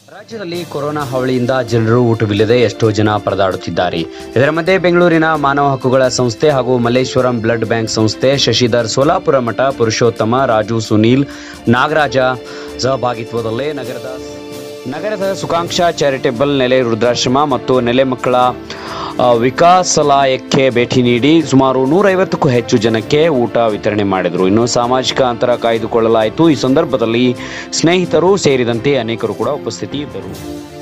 ರಾಜ್ಯದಲ್ಲಿ ಕೊರೋನಾ ಹಾವಳಿಯಿಂದ ಜನರು ಊಟವಿಲ್ಲದೆ ಎಷ್ಟೋ ಜನ ಪರದಾಡುತ್ತಿದ್ದಾರೆ ಇದರ ಮಧ್ಯೆ ಬೆಂಗಳೂರಿನ ಮಾನವ ಹಕ್ಕುಗಳ ಸಂಸ್ಥೆ ಹಾಗೂ ಮಲ್ಲೇಶ್ವರಂ ಬ್ಲಡ್ ಬ್ಯಾಂಕ್ ಸಂಸ್ಥೆ ಶಶಿಧರ್ ಸೋಲಾಪುರ ಮಠ ಪುರುಷೋತ್ತಮ ರಾಜು ಸುನೀಲ್ ನಾಗರಾಜ ಸಹಭಾಗಿತ್ವದಲ್ಲೇ ನಗರದ ನಗರದ ಸುಖಾಂಕ್ಷ ಚಾರಿಟೇಬಲ್ ನೆಲೆ ವೃದ್ಧಾಶ್ರಮ ಮತ್ತು ನೆಲೆ ಮಕ್ಕಳ ಆ, ವಿಕಾಸಾಲಯಕ್ಕೆ ಭೇಟಿ ನೀಡಿ ಸುಮಾರು ನೂರೈವತ್ತಕ್ಕೂ ಹೆಚ್ಚು ಜನಕ್ಕೆ ಊಟ ವಿತರಣೆ ಮಾಡಿದರು ಇನ್ನು ಸಾಮಾಜಿಕ ಅಂತರ ಕಾಯ್ದುಕೊಳ್ಳಲಾಯಿತು ಈ ಸಂದರ್ಭದಲ್ಲಿ ಸ್ನೇಹಿತರು ಸೇರಿದಂತೆ ಅನೇಕರು ಕೂಡ ಉಪಸ್ಥಿತಿ ಇದ್ದರು